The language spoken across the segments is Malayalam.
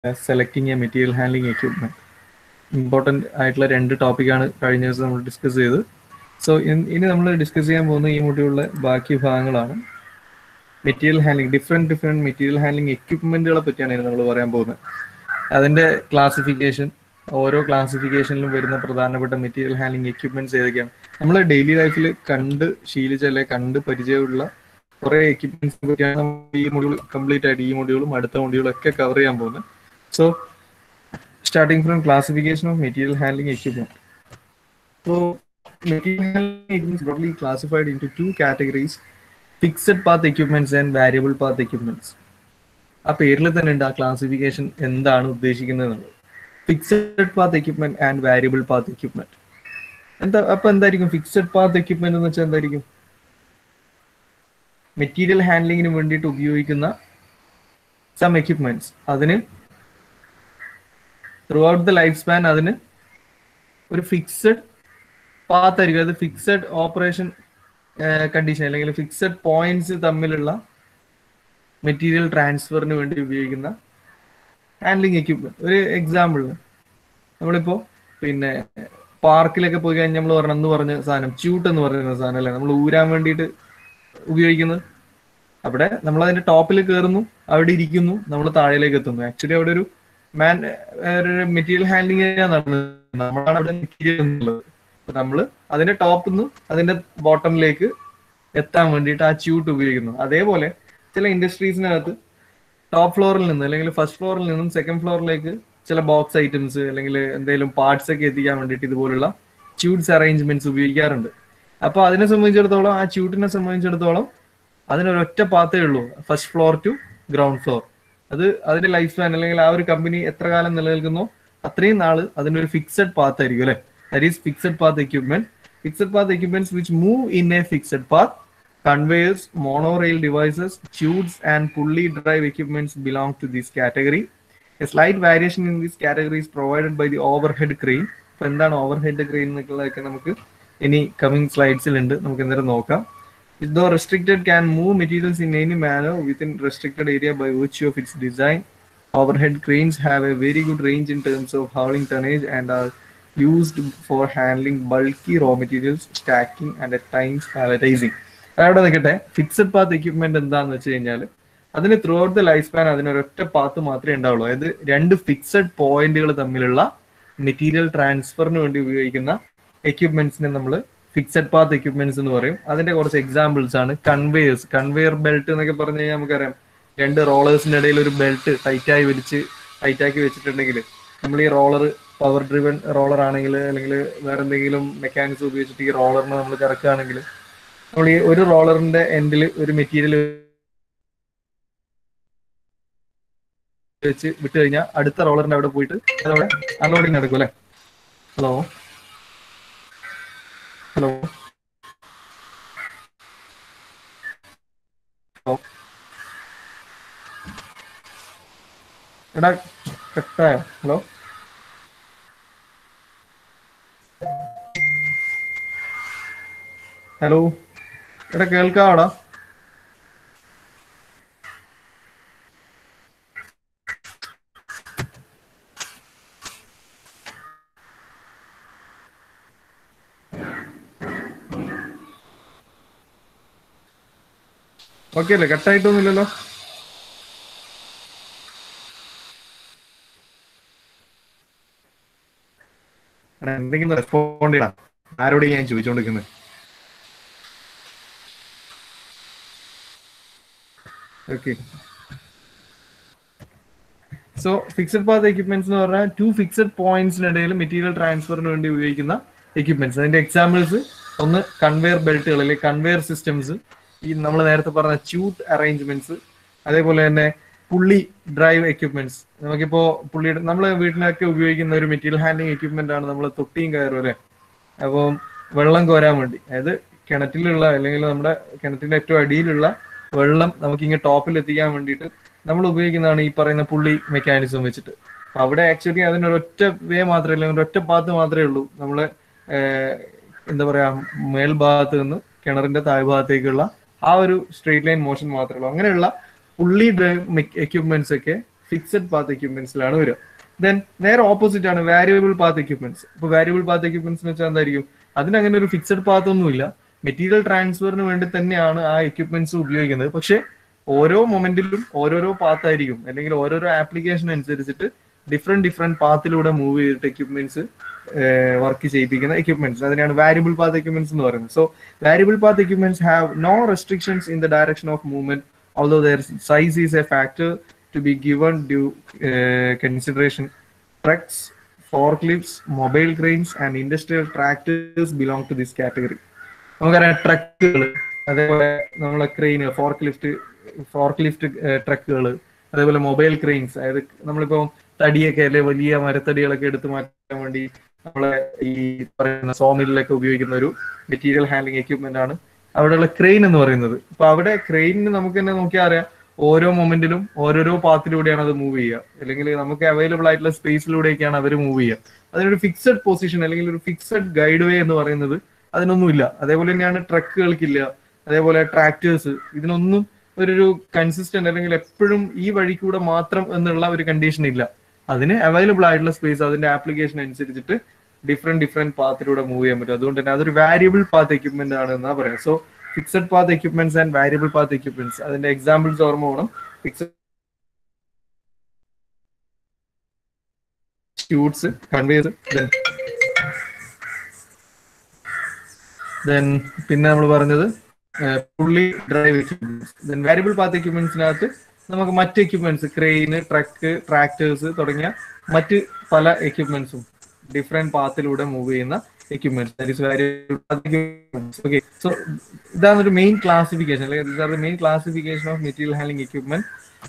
Selecting a material handling equipment important ആയിട്ടുള്ള രണ്ട് ടോപ്പിക്കാണ് കഴിഞ്ഞ ദിവസം നമ്മൾ ഡിസ്കസ് ചെയ്ത് സോ ഇനി നമ്മൾ ഡിസ്കസ് ചെയ്യാൻ പോകുന്ന ഈ മൊഡ്യൂളിലെ ബാക്കി ഭാഗങ്ങളാണ് material handling different different material handling എക്യുപ്മെന്റുകളെ പറ്റിയാണ് ഇനി നമ്മൾ പറയാൻ പോകുന്നത് അതിന്റെ ക്ലാസിഫിക്കേഷൻ ഓരോ ക്ലാസിഫിക്കേഷനിലും വരുന്ന പ്രധാനപ്പെട്ട മെറ്റീരിയൽ ഹാൻഡ്ലിംഗ് എക്യുപ്മെന്റ്സ് ഏതൊക്കെയാണ് നമ്മൾ ഡെയിലി ലൈഫിൽ കണ്ട് ശീലിച്ച അല്ലെ കണ്ട് പരിചയമുള്ള കുറെ എക്യുപ്മെന്റ്സിനെ പറ്റിയാണ് നമ്മൾ ഈ മൊഡ്യൂൾ കംപ്ലീറ്റ് ആയിട്ട് ഈ മൊഡ്യൂളും അടുത്ത മൊഡ്യൂളും ഒക്കെ കവർ ചെയ്യാൻ പോകുന്നത് so starting from classification of material handling equipment so material handling equipments broadly classified into two categories fixed path equipments and variable path equipments ആ പേരിൽ തന്നെ ഉണ്ട് ആ ക്ലാസിഫിക്കേഷൻ എന്താണ് ഉദ്ദേശിക്കുന്നത് എന്നുള്ളത് fixed path equipment and variable path equipment എന്താ അപ്പൊ എന്തായിരിക്കും ഫിക്സഡ് പാത്ത് എക്യുപ്മെന്റ് എന്ന് വെച്ചാൽ എന്തായിരിക്കും മെറ്റീരിയൽ ഹാൻഡ്ലിങ്ങിന് വേണ്ടിയിട്ട് ഉപയോഗിക്കുന്ന സം എക്യുപ്മെന്റ്സ് അതിന് throughout the life span അതിന് ഒരു ഫിക്സഡ് പാത്ത് ആയിരിക്കും അത് ഫിക്സഡ് ഓപ്പറേഷൻ കണ്ടീഷൻ അല്ലെങ്കിൽ ഫിക്സഡ് പോയിന്റ്സ് തമ്മിലുള്ള മെറ്റീരിയൽ ട്രാൻസ്ഫറിന് വേണ്ടി ഉപയോഗിക്കുന്ന ഹാൻഡ്ലിംഗ് എക്യുപ്മെന്റ് ഒരു എക്സാമ്പിൾ നമ്മളിപ്പോ പിന്നെ പാർക്കിലൊക്കെ പോയി കഴിഞ്ഞാൽ നമ്മൾ പറഞ്ഞ എന്ന് പറഞ്ഞ സാധനം ച്യൂട്ട് എന്ന് പറയുന്ന സാധനം അല്ലേ നമ്മൾ ഊരാൻ വേണ്ടിയിട്ട് ഉപയോഗിക്കുന്നത് അവിടെ നമ്മൾ അതിന്റെ ടോപ്പിൽ കയറുന്നു അവിടെ ഇരിക്കുന്നു നമ്മൾ താഴേലേക്ക് എത്തുന്നു ആക്ച്വലി അവിടെ ഒരു മാൻ ഒരു മെറ്റീരിയൽ ഹാൻഡ്ലിംഗ് നടന്നത് നമ്മളാണ് അവിടെ മെറ്റീരിയൽ എന്നുള്ളത് നമ്മൾ അതിന്റെ ടോപ്പിൽ നിന്ന് അതിന്റെ ബോട്ടമിലേക്ക് എത്താൻ വേണ്ടിയിട്ട് ആ ച്യൂട്ട് ഉപയോഗിക്കുന്നു അതേപോലെ ചില ഇൻഡസ്ട്രീസിനകത്ത് ടോപ്പ് ഫ്ലോറിൽ നിന്ന് അല്ലെങ്കിൽ ഫസ്റ്റ് ഫ്ലോറിൽ നിന്നും സെക്കൻഡ് ഫ്ലോറിലേക്ക് ചില ബോക്സ് ഐറ്റംസ് അല്ലെങ്കിൽ എന്തെങ്കിലും പാർട്സ് ഒക്കെ എത്തിക്കാൻ വേണ്ടിയിട്ട് ഇതുപോലുള്ള ച്യൂട്ട്സ് അറേഞ്ച്മെന്റ്സ് ഉപയോഗിക്കാറുണ്ട് അപ്പോൾ അതിനെ സംബന്ധിച്ചിടത്തോളം ആ ച്യൂട്ടിനെ സംബന്ധിച്ചിടത്തോളം അതിനൊരൊറ്റ പാത്തേ ഉള്ളൂ first floor to ground floor അത് അതിന്റെ ലൈഫ് സ്പാൻ അല്ലെങ്കിൽ ആ ഒരു കമ്പനി എത്ര കാലം നിലനിൽക്കുന്നോ അത്രയും നാള് അതിനൊരു ഫിക്സഡ് പാത്ത് ആയിരിക്കും അല്ലെ that is fixed path equipment fixed path equipments which move in a fixed path conveyors, monorail devices, tubes, and pulley drive equipments belong to this category. A slight variation in this category is provided by the overhead crane. ഇപ്പൊ എന്താണ് ഓവർഹെഡ് ക്രെയിൻ എന്നൊക്കെയുള്ളതൊക്കെ നമുക്ക് ഇനി കമ്മിങ് സ്ലൈഡ്സിൽ ഉണ്ട് നമുക്ക് എന്തായാലും നോക്കാം ഇതോ restricted can move materials in any manner within restricted area by which of its design overhead cranes have a very good range in terms of hauling tonnage and are used for handling bulky raw materials stacking and at times palletising അവിടെ നിൽക്കട്ടെ ഫിക്സഡ് പാത്ത് എക്യുപ്മെന്റ് എന്താന്ന് വെച്ച് കഴിഞ്ഞാൽ അതിന് throughout the life span അതിനൊരൊറ്റ പാത്ത് മാത്രമേ ഉണ്ടാവുള്ളൂ അതായത് രണ്ട് ഫിക്സഡ് പോയിന്റുകൾ തമ്മിലുള്ള മെറ്റീരിയൽ ട്രാൻസ്ഫറിന് വേണ്ടി ഉപയോഗിക്കുന്ന എക്യുപ്മെന്റ്സിനെ നമ്മൾ ഫിക്സഡ് പാത്ത് എക്യുപ്മെന്റ്സ് എന്ന് പറയും അതിന്റെ കുറച്ച് എക്സാമ്പിൾസ് ആണ് കൺവേയേഴ്സ് കൺവെയർ ബെൽറ്റ് എന്നൊക്കെ പറഞ്ഞു കഴിഞ്ഞാൽ നമുക്കറിയാം രണ്ട് റോളേഴ്സിന്റെ ഇടയിൽ ഒരു ബെൽറ്റ് ടൈറ്റായി വലിച്ച് ടൈറ്റാക്കി വെച്ചിട്ടുണ്ടെങ്കിൽ നമ്മൾ ഈ റോളർ പവർ ഡ്രിവൻ റോളർ ആണെങ്കിൽ അല്ലെങ്കിൽ വേറെ എന്തെങ്കിലും മെക്കാനിക്സ് ഉപയോഗിച്ചിട്ട് ഈ റോളറിനെ നമ്മൾ കറക്കുകയാണെങ്കിൽ നമ്മൾ ഈ ഒരു റോളറിന്റെ എൻഡിൽ ഒരു മെറ്റീരിയൽ വെച്ച് വിട്ട് കഴിഞ്ഞാൽ അടുത്ത റോളറിന്റെ അവിടെ പോയിട്ട് അതവിടെ അൺലോഡിങ് നടക്കും അല്ലെ ഹലോ ഹലോ ഹലോ എടാ കട്ടായോ ഹലോ ഹലോ എടാ കേൾക്കാവടാ ഓക്കെ അല്ലേ കട്ടായിട്ടൊന്നുമില്ലല്ലോ എടാ എന്തെങ്കിലും റെസ്പോണ്ട് ചെയ്യണം ആരോട് ഞാൻ ചോദിച്ചോണ്ടിരിക്കുന്നത് okay so fixed path equipments എന്ന് പറഞ്ഞാൽ ടു ഫിക്സഡ് പോയിന്റ്സിനിടയിൽ മെറ്റീരിയൽ ട്രാൻസ്ഫറിന് വേണ്ടി ഉപയോഗിക്കുന്ന എക്യുപ്മെന്റ്സ് അതിന്റെ എക്സാമ്പിൾസ് ഒന്ന് കൺവെയർ ബെൽറ്റുകൾ അല്ലെങ്കിൽ കൺവെയർ സിസ്റ്റംസ് ഈ നമ്മൾ നേരത്തെ പറഞ്ഞ ച്യൂട്ട് അറേഞ്ച്മെന്റ്സ് അതേപോലെ തന്നെ പുള്ളി ഡ്രൈവ് എക്യുപ്മെന്റ്സ് നമുക്കിപ്പോ പുള്ളിയുടെ നമ്മൾ വീട്ടിലൊക്കെ ഉപയോഗിക്കുന്ന ഒരു മെറ്റീരിയൽ ഹാൻഡ്ലിംഗ് എക്യുപ്മെന്റ് ആണ് നമ്മൾ തൊട്ടിയും കയറും അല്ലെ അപ്പം വെള്ളം കോരാൻ വേണ്ടി അതായത് കിണറ്റിലുള്ള അല്ലെങ്കിൽ നമ്മുടെ കിണറ്റിന്റെ ഏറ്റവും അടിയിലുള്ള വെള്ളം നമുക്ക് ഇങ്ങനെ ടോപ്പിൽ എത്തിക്കാൻ വേണ്ടിയിട്ട് നമ്മൾ ഉപയോഗിക്കുന്നതാണ് ഈ പറയുന്ന പുള്ളി മെക്കാനിസം വെച്ചിട്ട് അപ്പൊ അവിടെ ആക്ച്വലി അതിനൊരൊറ്റ വേ മാത്രമേ അല്ലെങ്കിൽ ഒരൊറ്റ പാത്ത് മാത്രമേ ഉള്ളൂ നമ്മള് എന്താ പറയാ മേൽഭാഗത്ത് നിന്ന് കിണറിന്റെ താഴ്ഭാഗത്തേക്കുള്ള ആ ഒരു സ്ട്രെയിറ്റ് ലൈൻ മോഷൻ മാത്രമേ ഉള്ളൂ അങ്ങനെയുള്ള പുള്ളി ഡ്രൈവ് എക്യുപ്മെന്റ്സ് ഒക്കെ ഫിക്സഡ് പാത്ത് എക്യുപ്മെന്റ്സിലാണ് വരിക ദെൻ നേരെ ഓപ്പോസിറ്റ് ആണ് വാരിയബിൾ പാത്ത് എക്യുപ്മെന്റ്സ് ഇപ്പൊ വാരിയബിൾ പാത്ത് എക്യുപ്മെന്റ്സ് എന്ന് വെച്ചാൽ എന്തായിരിക്കും അതിന് അങ്ങനെ ഒരു ഫിക്സഡ് പാത്ത് ഒന്നുമില്ല മെറ്റീരിയൽ ട്രാൻസ്ഫറിന് വേണ്ടി തന്നെയാണ് ആ എക്യുപ്മെന്റ്സ് ഉപയോഗിക്കുന്നത് പക്ഷെ ഓരോ മൊമെന്റിലും ഓരോരോ പാത്ത് ആയിരിക്കും അല്ലെങ്കിൽ ഓരോരോ ആപ്ലിക്കേഷൻ അനുസരിച്ചിട്ട് ഡിഫറെന്റ് ഡിഫറെന്റ് പാത്തിലൂടെ മൂവ് ചെയ്തിട്ട് എക്യുപ്മെന്റ്സ് വർക്ക് ചെയ്യിപ്പിക്കുന്ന എക്യുപ്മെന്റ്സ് അതിനാണ് വാരിയബിൾ പാത്ത് എക്യുപ്മെന്റ്സ് എന്ന് പറയുന്നത് so variable path equipments have no restrictions in the direction of movement although their size is a factor to be given due uh, consideration. Trucks, forklifts, mobile cranes, and industrial tractors belong to this category. നമുക്കറിയാം ട്രക്കുകൾ അതേപോലെ നമ്മളെ crane forklift forklift ട്രക്കുകൾ അതേപോലെ മൊബൈൽ ക്രെയിൻസ് അതായത് നമ്മളിപ്പോ തടിയൊക്കെ അല്ലെ വലിയ മരത്തടികളൊക്കെ എടുത്തു മാറ്റാൻ വേണ്ടി നമ്മളെ ഈ പറയുന്ന സോമിലൊക്കെ ഉപയോഗിക്കുന്ന ഒരു മെറ്റീരിയൽ ഹാൻഡ്ലിംഗ് എക്യുപ്മെന്റ് ആണ് അവിടെയുള്ള ക്രെയിൻ എന്ന് പറയുന്നത് അപ്പൊ അവിടെ ക്രെയിനിന് നമുക്ക് തന്നെ നോക്കിയാൽ അറിയാം ഓരോ മൊമെന്റിലും ഓരോരോ പാത്തിലൂടെയാണ് അത് മൂവ് ചെയ്യുക അല്ലെങ്കിൽ നമുക്ക് അവൈലബിൾ ആയിട്ടുള്ള സ്പേസിലൂടെയൊക്കെയാണ് അവർ മൂവ് ചെയ്യുക അതിനൊരു ഫിക്സഡ് പൊസിഷൻ അല്ലെങ്കിൽ ഒരു ഫിക്സഡ് ഗൈഡ് വേ എന്ന് പറയുന്നത് അതിനൊന്നുമില്ല അതേപോലെ തന്നെയാണ് ട്രക്കുകൾക്കില്ല അതേപോലെ ട്രാക്ടേഴ്സ് ഇതിനൊന്നും ഒരു കൺസിസ്റ്റന്റ് അല്ലെങ്കിൽ എപ്പോഴും ഈ വഴിക്കൂടെ മാത്രം എന്നുള്ള ഒരു കണ്ടീഷൻ ഇല്ല അതിന് അവൈലബിൾ ആയിട്ടുള്ള സ്പേസ് അതിന്റെ ആപ്ലിക്കേഷൻ അനുസരിച്ചിട്ട് ഡിഫറെന്റ് ഡിഫറെന്റ് പാത്തിലൂടെ മൂവ് ചെയ്യാൻ പറ്റും അതുകൊണ്ട് തന്നെ അതൊരു വാരിയബിൾ പാത്ത് എക്യുപ്മെന്റ് ആണ് എന്നാ പറയാം so fixed path equipments and variable path equipments അതിന്റെ എക്സാമ്പിൾസ് ഓർമ്മ വേണം ഫിക്സഡ് ഷൂട്ട്സ് കൺവേസ് ദെൻ പിന്നെ നമ്മൾ പറഞ്ഞത് fully drive equipments then variable path എക്യുപ്മെന്റ്സിനകത്ത് നമുക്ക് മറ്റ് എക്യുപ്മെന്റ്സ് ക്രെയിന് ട്രക്ക് ട്രാക്ടേഴ്സ് തുടങ്ങിയ മറ്റ് പല എക്യുപ്മെന്റ്സും ഡിഫറെന്റ് പാത്തിലൂടെ മൂവ് ചെയ്യുന്ന equipments that is variable okay so ഇതാണ് ഒരു മെയിൻ ക്ലാസിഫിക്കേഷൻ അല്ലെങ്കിൽ this are the main classification of material handling equipment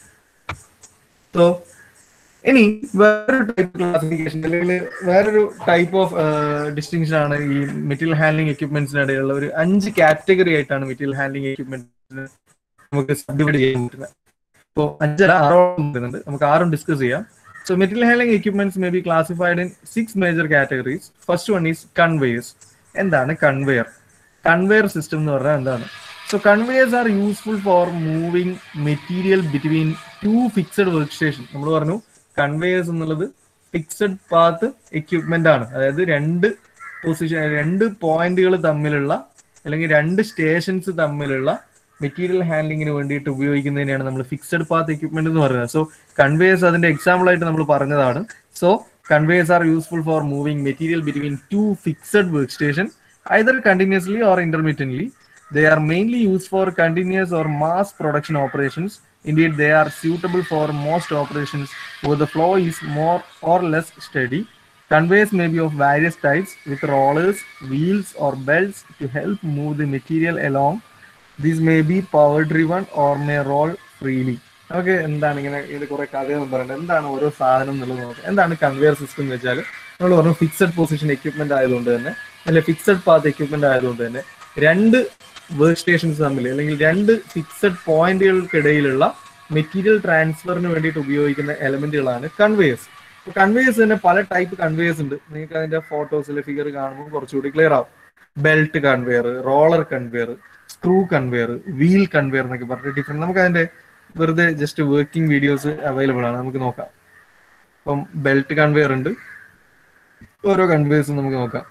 so ഇനി വേറൊരു ടൈപ്പ് ക്ലാസിഫിക്കേഷൻ അല്ലെങ്കിൽ വേറൊരു ടൈപ്പ് ഓഫ് ഡിസ്റ്റിങ്ഷൻ ആണ് ഈ മെറ്റീരിയൽ ഹാൻഡ്ലിംഗ് എക്യുപ്മെന്റ്സിനിടയിലുള്ള ഒരു അഞ്ച് കാറ്റഗറി ആയിട്ടാണ് മെറ്റീരിയൽ ഹാൻഡ്ലിംഗ് എക്യുപ്മെന്റ്സിന് നമുക്ക് സബ്ഡിവൈഡ് ചെയ്യാൻ പറ്റുന്നത് ഇപ്പോൾ അഞ്ചല്ല ആറോളം വരുന്നുണ്ട് നമുക്ക് ആറും ഡിസ്കസ് ചെയ്യാം So material handling equipments may be classified in six major categories. First one is conveyors. എന്താണ് കൺവെയർ കൺവെയർ സിസ്റ്റം എന്ന് പറഞ്ഞാൽ എന്താണ് so conveyors are useful for moving material between two fixed work station നമ്മൾ പറഞ്ഞു കൺവെയേഴ്സ് എന്നുള്ളത് ഫിക്സഡ് പാത്ത് എക്യുപ്മെന്റ് ആണ് അതായത് രണ്ട് പൊസിഷൻ രണ്ട് പോയിന്റുകൾ തമ്മിലുള്ള അല്ലെങ്കിൽ രണ്ട് സ്റ്റേഷൻസ് തമ്മിലുള്ള മെറ്റീരിയൽ ഹാൻഡ്ലിങ്ങിന് വേണ്ടിയിട്ട് ഉപയോഗിക്കുന്നതിനെയാണ് നമ്മൾ ഫിക്സഡ് പാത്ത് എക്യുപ്മെന്റ് എന്ന് പറയുന്നത് സോ കൺവേയേഴ്സ് അതിന്റെ എക്സാമ്പിൾ ആയിട്ട് നമ്മൾ പറഞ്ഞതാണ് so conveyors are useful for moving material between two fixed work station either continuously or intermediately they are mainly used for continuous or mass production operations indeed they are suitable for most operations where the flow is more or less steady conveyors may be of various types with rollers wheels or belts to help move the material along these may be power driven or may roll freely നമുക്ക് എന്താണ് ഇങ്ങനെ ഇത് കുറെ കഥയൊന്നും പറയണ്ട എന്താണ് ഓരോ സാധനം എന്നുള്ളത് നോക്കാം എന്താണ് കൺവെയർ സിസ്റ്റം എന്ന് വെച്ചാൽ നമ്മൾ പറഞ്ഞു ഫിക്സഡ് പൊസിഷൻ എക്യുപ്മെന്റ് ആയതുകൊണ്ട് തന്നെ അല്ലെ ഫിക്സഡ് പാത്ത് എക്യുപ്മെന്റ് ആയതുകൊണ്ട് തന്നെ രണ്ട് വർക്ക് സ്റ്റേഷൻസ് തമ്മിൽ അല്ലെങ്കിൽ രണ്ട് ഫിക്സഡ് പോയിന്റുകൾക്കിടയിലുള്ള മെറ്റീരിയൽ ട്രാൻസ്ഫറിന് വേണ്ടിയിട്ട് ഉപയോഗിക്കുന്ന എലമെന്റുകളാണ് കൺവേയേഴ്സ് കൺവേയേഴ്സ് തന്നെ പല ടൈപ്പ് കൺവേയേഴ്സ് ഉണ്ട് നിങ്ങൾക്ക് അതിന്റെ ഫോട്ടോസിൽ ഫിഗർ കാണുമ്പോൾ കുറച്ചുകൂടി ക്ലിയർ ആവും belt conveyor roller conveyor screw conveyor wheel conveyor എന്നൊക്കെ പറഞ്ഞിട്ട് ഡിഫറെന്റ് നമുക്ക് അതിന്റെ വെറുതെ ജസ്റ്റ് വർക്കിംഗ് വീഡിയോസ് അവൈലബിൾ ആണ് നമുക്ക് നോക്കാം അപ്പം ബെൽറ്റ് കൺവെയർ ഉണ്ട് ഓരോ കൺവേഴ്സും നമുക്ക് നോക്കാം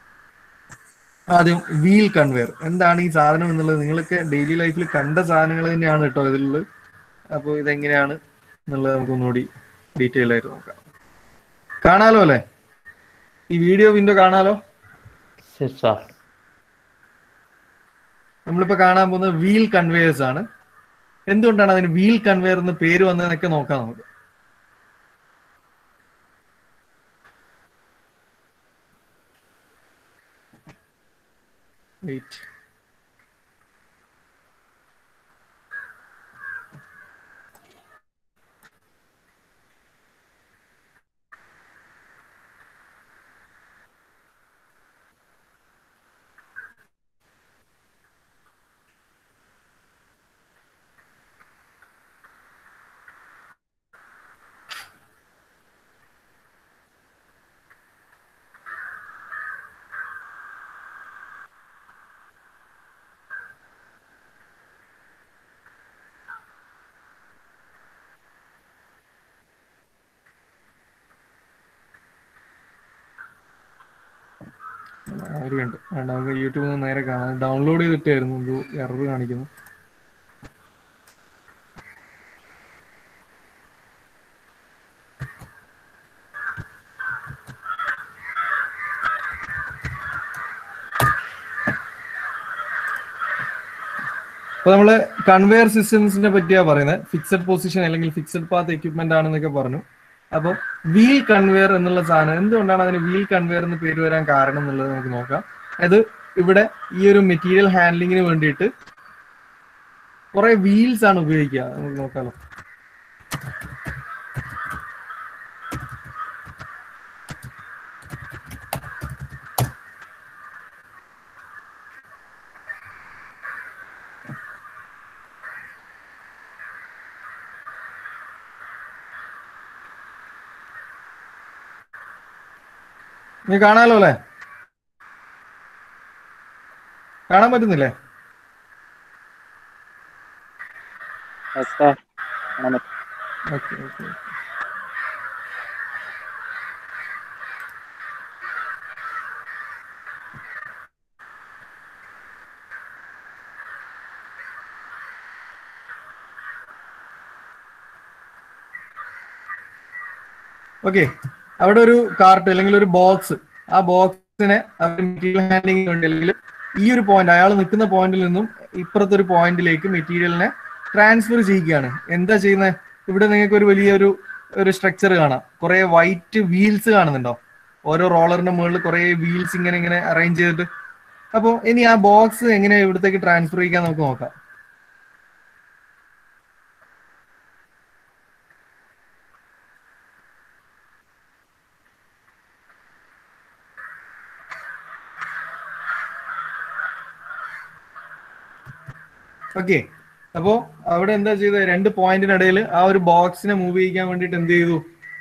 ആദ്യം വീൽ കൺവെയർ എന്താണ് ഈ സാധനം എന്നുള്ളത് നിങ്ങൾക്ക് ഡെയിലി ലൈഫിൽ കണ്ട സാധനങ്ങൾ തന്നെയാണ് കേട്ടോ ഇതിലുള്ളത് അപ്പോൾ ഇതെങ്ങനെയാണ് എന്നുള്ളത് നമുക്ക് ഒന്നുകൂടി ഡീറ്റെയിൽ ആയിട്ട് നോക്കാം കാണാലോ അല്ലേ ഈ വീഡിയോ വിൻഡോ കാണാലോ Yes, sir. നമ്മളിപ്പോ കാണാൻ പോകുന്നത് വീൽ കൺവേയേഴ്സ് ആണ് എന്തുകൊണ്ടാണ് അതിന് വീൽ കൺവെയർ എന്ന് പേര് വന്നതെന്നൊക്കെ നോക്കാം നമുക്ക് Wait. ഒരു ഉണ്ട് നമുക്ക് യൂട്യൂബിൽ നിന്ന് നേരെ കാണാം ഡൗൺലോഡ് ചെയ്തിട്ടായിരുന്നു എന്തോ എറർ കാണിക്കുന്നു അപ്പൊ നമ്മള് കൺവെയർ സിസ്റ്റംസിനെ പറ്റിയാ പറയുന്നത് ഫിക്സഡ് പൊസിഷൻ അല്ലെങ്കിൽ ഫിക്സഡ് പാത്ത് എക്യുപ്മെന്റ് ആണെന്നൊക്കെ പറഞ്ഞു അപ്പൊ വീൽ കൺവെയർ എന്നുള്ള സാധനം എന്തുകൊണ്ടാണ് അതിന് വീൽ കൺവെയർ എന്ന് പേര് വരാൻ കാരണം എന്നുള്ളത് നമുക്ക് നോക്കാം അത് ഇവിടെ ഈ ഒരു മെറ്റീരിയൽ ഹാൻഡ്ലിങ്ങിന് വേണ്ടിയിട്ട് കുറെ വീൽസ് ആണ് ഉപയോഗിക്കുക നമുക്ക് നോക്കാലോ നീ കാണാലോ അല്ലേ കാണാൻ പറ്റുന്നില്ലേ ഓക്കെ ഓക്കെ ഓക്കെ അവിടെ ഒരു കാർട്ട് അല്ലെങ്കിൽ ഒരു ബോക്സ് ആ ബോക്സിനെ മെറ്റീരിയൽ ഹാൻഡിലിംഗ് വേണ്ടി അല്ലെങ്കിൽ ഈ ഒരു പോയിന്റ് അയാൾ നിൽക്കുന്ന പോയിന്റിൽ നിന്നും ഇപ്പുറത്തെ ഒരു പോയിന്റിലേക്ക് മെറ്റീരിയലിനെ ട്രാൻസ്ഫർ ചെയ്യുകയാണ് എന്താ ചെയ്യുന്നത് ഇവിടെ നിങ്ങൾക്ക് ഒരു വലിയൊരു ഒരു സ്ട്രക്ചർ കാണാം കുറെ വൈറ്റ് വീൽസ് കാണുന്നുണ്ടോ ഓരോ റോളറിന്റെ മുകളിൽ കുറെ വീൽസ് ഇങ്ങനെ ഇങ്ങനെ അറേഞ്ച് ചെയ്തിട്ട് അപ്പോൾ ഇനി ആ ബോക്സ് എങ്ങനെ ഇവിടത്തേക്ക് ട്രാൻസ്ഫർ ചെയ്യാൻ നമുക്ക് നോക്കാം ഓക്കെ അപ്പോ അവിടെ എന്താ ചെയ്തത് രണ്ട് പോയിന്റിനിടയിൽ ആ ഒരു ബോക്സിനെ മൂവ് ചെയ്യിക്കാൻ വേണ്ടിയിട്ട് എന്ത് ചെയ്തു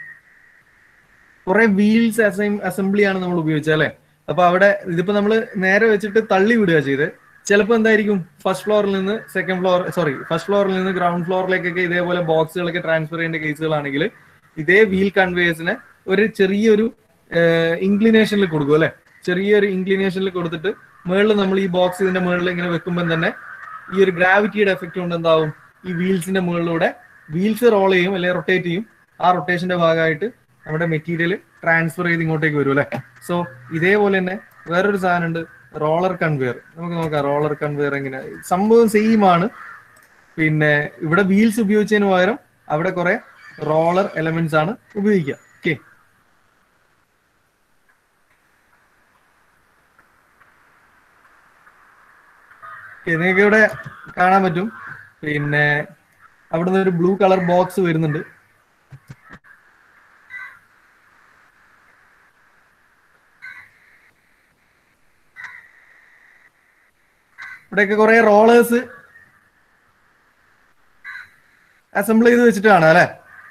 കുറെ വീൽസ് അസംബ്ലി ആണ് നമ്മൾ ഉപയോഗിച്ചത് അല്ലെ അപ്പൊ അവിടെ ഇതിപ്പോ നമ്മൾ നേരെ വെച്ചിട്ട് തള്ളി വിടുക ചെയ്ത് ചിലപ്പോൾ എന്തായിരിക്കും ഫസ്റ്റ് ഫ്ലോറിൽ നിന്ന് സെക്കൻഡ് ഫ്ലോർ സോറി ഫസ്റ്റ് ഫ്ലോറിൽ നിന്ന് ഗ്രൗണ്ട് ഫ്ലോറിലേക്കൊക്കെ ഇതേപോലെ ബോക്സുകളൊക്കെ ട്രാൻസ്ഫർ ചെയ്യേണ്ട കേസുകളാണെങ്കിൽ ഇതേ വീൽ കൺവേഴ്സിന് ഒരു ചെറിയൊരു ഇൻക്ലിനേഷനിൽ കൊടുക്കും അല്ലെ ചെറിയൊരു ഇൻക്ലിനേഷനിൽ കൊടുത്തിട്ട് മുകളിൽ നമ്മൾ ഈ ബോക്സ് ഇതിന്റെ മുകളിൽ ഇങ്ങനെ വെക്കുമ്പോൾ തന്നെ ഈ ഒരു ഗ്രാവിറ്റിയുടെ എഫക്റ്റ് കൊണ്ട് എന്താവും ഈ വീൽസിന്റെ മുകളിലൂടെ വീൽസ് റോൾ ചെയ്യും അല്ലെങ്കിൽ റൊട്ടേറ്റ് ചെയ്യും ആ റൊട്ടേഷന്റെ ഭാഗമായിട്ട് നമ്മുടെ മെറ്റീരിയൽ ട്രാൻസ്ഫർ ചെയ്ത് ഇങ്ങോട്ടേക്ക് വരും അല്ലെ സോ ഇതേപോലെ തന്നെ വേറൊരു സാധനം ഉണ്ട് റോളർ കൺവെയർ നമുക്ക് നോക്കാം റോളർ കൺവെയർ എങ്ങനെ സംഭവം സെയിം ആണ് പിന്നെ ഇവിടെ വീൽസ് ഉപയോഗിച്ചതിന് പകരം അവിടെ കുറെ റോളർ എലമെന്റ്സ് ആണ് ഉപയോഗിക്കുക ഓക്കെ നിങ്ങൾക്ക് ഇവിടെ കാണാൻ പറ്റും പിന്നെ അവിടുന്ന് ഒരു ബ്ലൂ കളർ ബോക്സ് വരുന്നുണ്ട് ഇവിടെയൊക്കെ കുറെ റോളേഴ്സ് അസംബിൾ ചെയ്ത് വെച്ചിട്ടാണ് അല്ലെ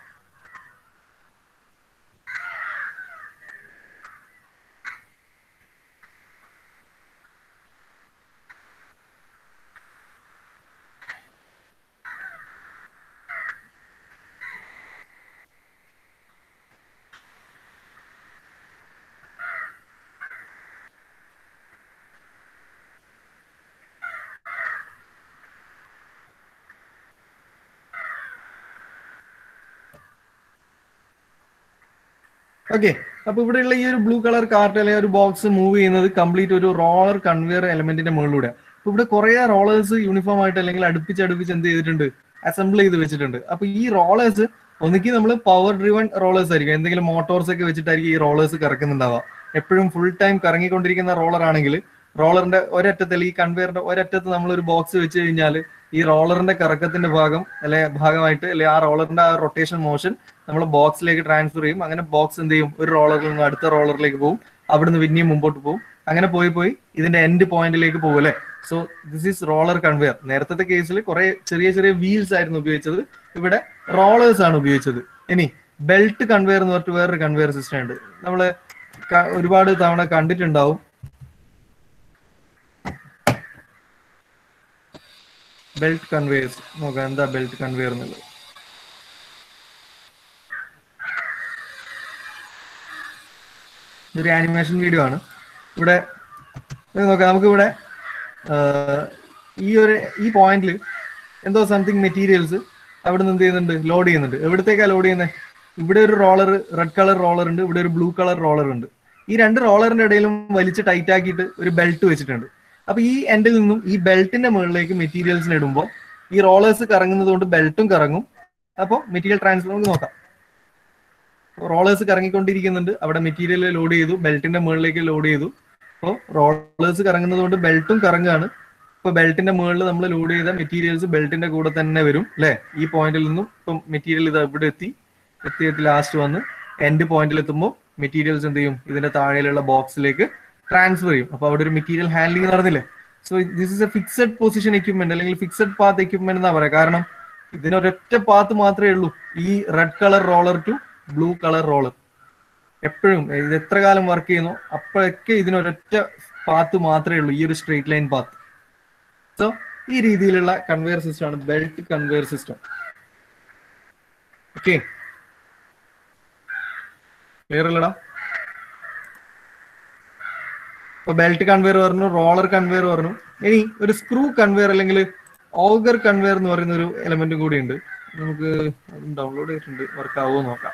ഓക്കെ അപ്പൊ ഇവിടെയുള്ള ഈ ഒരു ബ്ലൂ കളർ കാർട്ട് അല്ലെങ്കിൽ ഒരു ബോക്സ് മൂവ് ചെയ്യുന്നത് കംപ്ലീറ്റ് ഒരു റോളർ കൺവെയർ എലമെന്റിന്റെ മുകളിലൂടെ അപ്പൊ ഇവിടെ കുറെ റോളേഴ്സ് യൂണിഫോം ആയിട്ട് അല്ലെങ്കിൽ അടുപ്പിച്ച് അടുപ്പിച്ച് എന്ത് ചെയ്തിട്ടുണ്ട് അസംബിൾ ചെയ്ത് വെച്ചിട്ടുണ്ട് അപ്പൊ ഈ റോളേഴ്സ് ഒന്നിക്ക് നമ്മൾ പവർ ഡ്രിവൺ റോളേഴ്സ് ആയിരിക്കും എന്തെങ്കിലും മോട്ടോർസ് ഒക്കെ വെച്ചിട്ടായിരിക്കും ഈ റോളേഴ്സ് കറക്കുന്നുണ്ടാവുക എപ്പോഴും ഫുൾ ടൈം കറങ്ങിക്കൊണ്ടിരിക്കുന്ന റോളർ ആണെങ്കിൽ റോളറിന്റെ ഒരറ്റത്ത് അല്ലെങ്കിൽ ഈ കൺവെയറിന്റെ ഒരറ്റത്ത് നമ്മൾ ഒരു ബോക്സ് വെച്ച് കഴിഞ്ഞാൽ ഈ റോളറിന്റെ കറക്കത്തിന്റെ ഭാഗം അല്ലെ ഭാഗമായിട്ട് അല്ലെ ആ റോളറിന്റെ ആ റൊട്ടേഷൻ മോഷൻ നമ്മൾ ബോക്സിലേക്ക് ട്രാൻസ്ഫർ ചെയ്യും അങ്ങനെ ബോക്സ് എന്ത് ചെയ്യും ഒരു റോളറിൽ നിന്ന് അടുത്ത റോളറിലേക്ക് പോകും അവിടുന്ന് പിന്നെയും മുമ്പോട്ട് പോകും അങ്ങനെ പോയി പോയി ഇതിന്റെ എൻഡ് പോയിന്റിലേക്ക് പോകും അല്ലെ so this is roller conveyor നേരത്തെ കേസിൽ കുറെ ചെറിയ ചെറിയ വീൽസ് ആയിരുന്നു ഉപയോഗിച്ചത് ഇവിടെ റോളേഴ്സ് ആണ് ഉപയോഗിച്ചത് ഇനി ബെൽറ്റ് കൺവെയർ എന്ന് പറഞ്ഞിട്ട് വേറൊരു കൺവെയർ സിസ്റ്റം ഉണ്ട് നമ്മള് ക- ഒരുപാട് തവണ കണ്ടിട്ടുണ്ടാവും ബെൽറ്റ് കൺവെയർസ് നോക്കാം എന്താ ബെൽറ്റ് കൺവെയർ എന്നുള്ളത് ഇതൊരു ആനിമേഷൻ വീഡിയോ ആണ് ഇവിടെ ഇത് നോക്കാം നമുക്കിവിടെ ആഹ്, ഈ ഒരു ഈ പോയിന്റിൽ എന്തോ സംതിങ് മെറ്റീരിയൽസ് അവിടെ നിന്ന് എന്ത് ചെയ്യുന്നുണ്ട് ലോഡ് ചെയ്യുന്നുണ്ട് എവിടത്തേക്കാ ലോഡ് ചെയ്യുന്നത് ഇവിടെ ഒരു റോളർ റെഡ് കളർ റോളർ ഉണ്ട് ഇവിടെ ഒരു ബ്ലൂ കളർ റോളർ ഉണ്ട് ഈ രണ്ട് റോളറിന്റെ ഇടയിലും വലിച്ച് ടൈറ്റ് ആക്കിയിട്ട് ഒരു ബെൽറ്റ് വെച്ചിട്ടുണ്ട് അപ്പൊ ഈ എൻഡിൽ നിന്നും ഈ ബെൽറ്റിന്റെ മുകളിലേക്ക് മെറ്റീരിയൽസിന് ഇടുമ്പോൾ ഈ റോളേഴ്സ് കറങ്ങുന്നത് കൊണ്ട് ബെൽറ്റും കറങ്ങും അപ്പോൾ മെറ്റീരിയൽ ട്രാൻസ്ഫർ നമുക്ക് നോക്കാം റോളേഴ്സ് കറങ്ങിക്കൊണ്ടിരിക്കുന്നുണ്ട് അവിടെ മെറ്റീരിയൽ ലോഡ് ചെയ്തു ബെൽറ്റിന്റെ മുകളിലേക്ക് ലോഡ് ചെയ്തു അപ്പോൾ റോളേഴ്സ് കറങ്ങുന്നത് കൊണ്ട് ബെൽറ്റും കറങ്ങുകയാണ് ഇപ്പൊ ബെൽറ്റിന്റെ മുകളിൽ നമ്മൾ ലോഡ് ചെയ്ത മെറ്റീരിയൽസ് ബെൽറ്റിന്റെ കൂടെ തന്നെ വരും അല്ലെ ഈ പോയിന്റിൽ നിന്നും ഇപ്പം മെറ്റീരിയൽ ഇത് ഇവിടെ എത്തി എത്തി എത്തി ലാസ്റ്റ് വന്ന് എൻഡ് പോയിന്റിൽ എത്തുമ്പോൾ മെറ്റീരിയൽസ് എന്ത് ചെയ്യും ഇതിന്റെ താഴെയുള്ള ബോക്സിലേക്ക് ട്രാൻസ്ഫർ ചെയ്യും അപ്പൊ അവിടെ ഒരു മെറ്റീരിയൽ ഹാൻഡ്ലിംഗ് നടന്നില്ലേ so this is a fixed position equipment അല്ലെങ്കിൽ ഫിക്സഡ് പാത്ത് എക്യുപ്മെന്റ് എന്നാ പറയാ കാരണം ഇതിനൊരൊറ്റ പാത്ത് മാത്രമേ ഉള്ളൂ ഈ red colour roller to blue colour roller എപ്പോഴും ഇത് എത്ര കാലം വർക്ക് ചെയ്യുന്നു അപ്പോഴൊക്കെ ഇതിനൊരൊറ്റ പാത്ത് മാത്രമേ ഉള്ളൂ ഈ ഒരു സ്ട്രെയിറ്റ് ലൈൻ പാത്ത് സോ ഈ രീതിയിലുള്ള കൺവെയർ സിസ്റ്റം ആണ് belt conveyor system okay clear അല്ലടാ ഇപ്പൊ ബെൽറ്റ് കൺവെയർ പറഞ്ഞു റോളർ കൺവെയർ പറഞ്ഞു ഇനി ഒരു സ്ക്രൂ കൺവെയർ അല്ലെങ്കിൽ ഓഗർ കൺവെയർ എന്ന് പറയുന്ന ഒരു എലമെന്റും കൂടി ഉണ്ട് നമുക്ക് ഡൗൺലോഡ് ചെയ്തിട്ടുണ്ട് വർക്ക് ആവുമോ നോക്കാം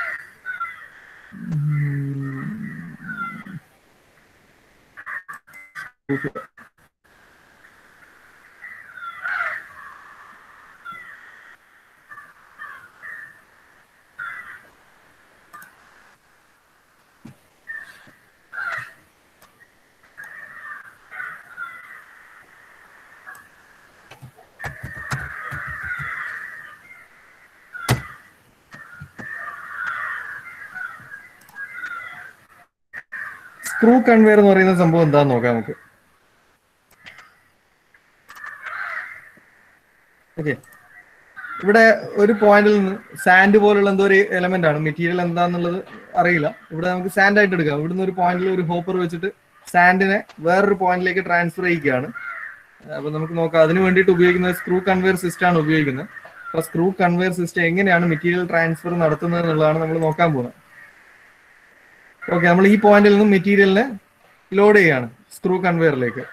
സ്ക്രൂ കൺവെയർ എന്ന് പറയുന്ന സംഭവം എന്താന്ന് നോക്കാം നമുക്ക് ഓക്കെ ഇവിടെ ഒരു പോയിന്റിൽ നിന്ന് സാൻഡ് പോലുള്ള എന്തോ ഒരു എലമെന്റ് ആണ് മെറ്റീരിയൽ എന്താന്നുള്ളത് അറിയില്ല ഇവിടെ നമുക്ക് സാൻഡ് ആയിട്ട് എടുക്കാം ഇവിടുന്ന് ഒരു പോയിന്റിൽ ഒരു ഹോപ്പർ വെച്ചിട്ട് സാൻഡിനെ വേറൊരു പോയിന്റിലേക്ക് ട്രാൻസ്ഫർ ചെയ്യുകയാണ് അപ്പൊ നമുക്ക് നോക്കാം അതിന് വേണ്ടിയിട്ട് ഉപയോഗിക്കുന്നത് സ്ക്രൂ കൺവെയർ സിസ്റ്റം ആണ് ഉപയോഗിക്കുന്നത് അപ്പൊ സ്ക്രൂ കൺവെയർ സിസ്റ്റം എങ്ങനെയാണ് മെറ്റീരിയൽ ട്രാൻസ്ഫർ നടത്തുന്നത് എന്നുള്ളതാണ് നമ്മൾ നോക്കാൻ പോകുന്നത് ഓക്കെ നമ്മൾ ഈ പോയിന്റിൽ നിന്നും മെറ്റീരിയലിനെ ലോഡ് ചെയ്യാണ് സ്ക്രൂ കൺവെയറിലേക്ക്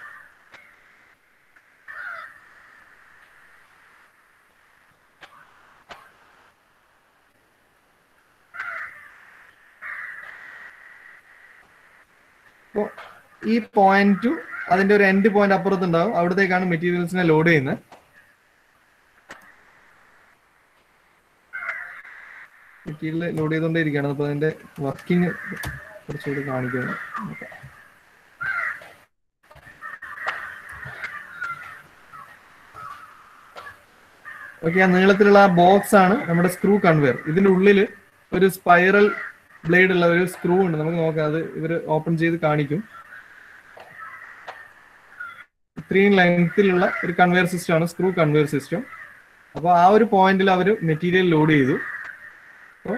അപ്പോ ഈ പോയിന്റ് ടു അതിന്റെ ഒരു എൻഡ് പോയിന്റ് അപ്പുറത്ത് ഉണ്ടാവും അവിടത്തേക്കാണ് മെറ്റീരിയൽസിനെ ലോഡ് ചെയ്യുന്നത് മെറ്റീരിയൽ ലോഡ് ചെയ്തുകൊണ്ടേയിരിക്കുകയാണ് അപ്പൊ അതിന്റെ വർക്കിംഗ് കുറച്ചുകൂടി കാണിക്കുന്നു നോക്കാം. ഓക്കെ ആ നീളത്തിലുള്ള ആ ബോക്സ് ആണ് നമ്മുടെ സ്ക്രൂ കൺവെയർ ഇതിന്റെ ഉള്ളിൽ ഒരു സ്പൈറൽ ബ്ലേഡ് ഉള്ള ഒരു സ്ക്രൂ ഉണ്ട് നമുക്ക് നോക്കാം അത് ഇവർ ഓപ്പൺ ചെയ്ത് കാണിക്കും ഇത്രയും ലെങ്ത്തിലുള്ള ഒരു കൺവെയർ സിസ്റ്റം ആണ് സ്ക്രൂ കൺവെയർ സിസ്റ്റം അപ്പോൾ ആ ഒരു പോയിന്റിൽ അവർ മെറ്റീരിയൽ ലോഡ് ചെയ്തു അപ്പോൾ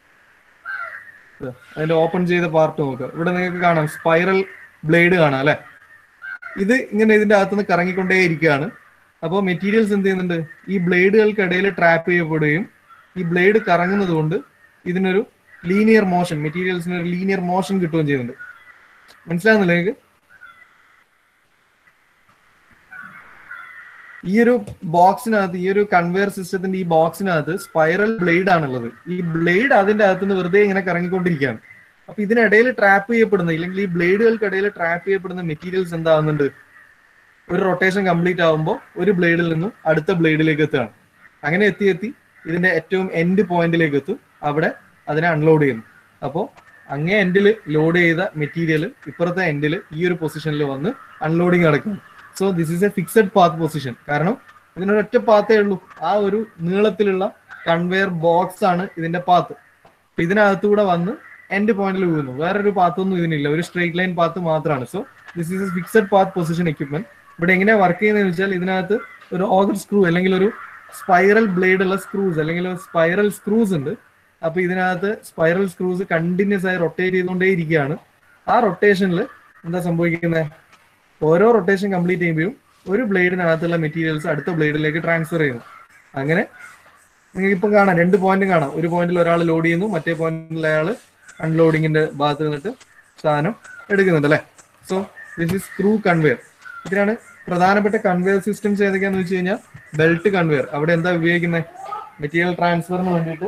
അതിന്റെ ഓപ്പൺ ചെയ്ത പാർട്ട് നോക്കുക ഇവിടെ നിങ്ങൾക്ക് കാണാം സ്പൈറൽ ബ്ലേഡ് കാണാം അല്ലെ ഇത് ഇങ്ങനെ ഇതിന്റെ അകത്തുനിന്ന് കറങ്ങിക്കൊണ്ടേ ഇരിക്കുകയാണ് അപ്പോൾ മെറ്റീരിയൽസ് എന്ത് ചെയ്യുന്നുണ്ട് ഈ ബ്ലേഡുകൾക്കിടയിൽ ട്രാപ്പ് ചെയ്യപ്പെടുകയും ഈ ബ്ലേഡ് കറങ്ങുന്നത് കൊണ്ട് ഇതിനൊരു ലീനിയർ മോഷൻ മെറ്റീരിയൽസിന് ഒരു ലീനിയർ മോഷൻ കിട്ടുകയും ചെയ്യുന്നുണ്ട് മനസ്സിലാകുന്നില്ല നിങ്ങൾക്ക് ഈ ഒരു ബോക്സിനകത്ത് ഈ ഒരു കൺവെയർ സിസ്റ്റത്തിന്റെ ഈ ബോക്സിനകത്ത് സ്പൈറൽ ബ്ലേഡ് ആണുള്ളത് ഈ ബ്ലേഡ് അതിന്റെ അകത്തുനിന്ന് വെറുതെ ഇങ്ങനെ കറങ്ങിക്കൊണ്ടിരിക്കുകയാണ് അപ്പൊ ഇതിനിടയിൽ ട്രാപ്പ് ചെയ്യപ്പെടുന്ന ഇല്ലെങ്കിൽ ഈ ബ്ലേഡുകൾക്കിടയിൽ ട്രാപ്പ് ചെയ്യപ്പെടുന്ന മെറ്റീരിയൽസ് എന്താകുന്നുണ്ട് ഒരു റൊട്ടേഷൻ കംപ്ലീറ്റ് ആകുമ്പോൾ ഒരു ബ്ലേഡിൽ നിന്നും അടുത്ത ബ്ലേഡിലേക്ക് എത്തുകയാണ് അങ്ങനെ എത്തി എത്തി ഇതിന്റെ ഏറ്റവും എൻഡ് പോയിന്റിലേക്ക് എത്തും അവിടെ അതിനെ അൺലോഡ് ചെയ്യുന്നു അപ്പോൾ അങ്ങേ എൻഡിൽ ലോഡ് ചെയ്ത മെറ്റീരിയൽ ഇപ്പുറത്തെ എൻഡിൽ ഈ ഒരു പൊസിഷനിൽ വന്ന് അൺലോഡിങ് നടക്കുന്നു so this is a fixed path position കാരണം ഇതിനൊരൊറ്റ പാത്തേ ഉള്ളൂ ആ ഒരു നീളത്തിലുള്ള കൺവെയർ ബോക്സ് ആണ് ഇതിന്റെ പാത്ത് അപ്പൊ ഇതിനകത്തുകൂടെ വന്ന് എൻഡ് പോയിന്റിൽ വീഴുന്നു വേറൊരു പാത്തൊന്നും ഇതിനില്ല ഒരു സ്ട്രേറ്റ് ലൈൻ പാത്ത് മാത്രമാണ് so this is a fixed path position equipment ഇവിടെ എങ്ങനെയാ വർക്ക് ചെയ്യുന്നതെന്ന് വെച്ചാൽ ഇതിനകത്ത് ഒരു ഓഗർ സ്ക്രൂ അല്ലെങ്കിൽ ഒരു സ്പൈറൽ ബ്ലേഡ് ഉള്ള സ്ക്രൂസ് അല്ലെങ്കിൽ സ്പൈറൽ സ്ക്രൂസ് ഉണ്ട് അപ്പൊ ഇതിനകത്ത് സ്പൈറൽ സ്ക്രൂസ് കണ്ടിന്യൂസ് ആയി റൊട്ടേറ്റ് ചെയ്തുകൊണ്ടേ ഇരിക്കുകയാണ് ആ റൊട്ടേഷനിൽ എന്താ സംഭവിക്കുന്നത് ഓരോ റൊട്ടേഷൻ കംപ്ലീറ്റ് ചെയ്യുമ്പോഴും ഒരു ബ്ലേഡിനകത്തുള്ള മെറ്റീരിയൽസ് അടുത്ത ബ്ലേഡിലേക്ക് ട്രാൻസ്ഫർ ചെയ്യുന്നു അങ്ങനെ നിങ്ങൾക്ക് ഇപ്പം കാണാം രണ്ട് പോയിന്റും കാണാം ഒരു പോയിന്റിൽ ഒരാൾ ലോഡ് ചെയ്യുന്നു മറ്റേ പോയിന്റിൽ അയാൾ അൺലോഡിങ്ങിന്റെ ഭാഗത്ത് നിന്നിട്ട് സാധനം എടുക്കുന്നുണ്ട് അല്ലേ so this is screw conveyor ഇതിനാണ് പ്രധാനപ്പെട്ട കൺവെയർ സിസ്റ്റംസ് ഏതൊക്കെയാന്ന് വെച്ച് കഴിഞ്ഞാൽ ബെൽറ്റ് കൺവെയർ അവിടെ എന്താ ഉപയോഗിക്കുന്നത് മെറ്റീരിയൽ ട്രാൻസ്ഫറിന് വേണ്ടിയിട്ട്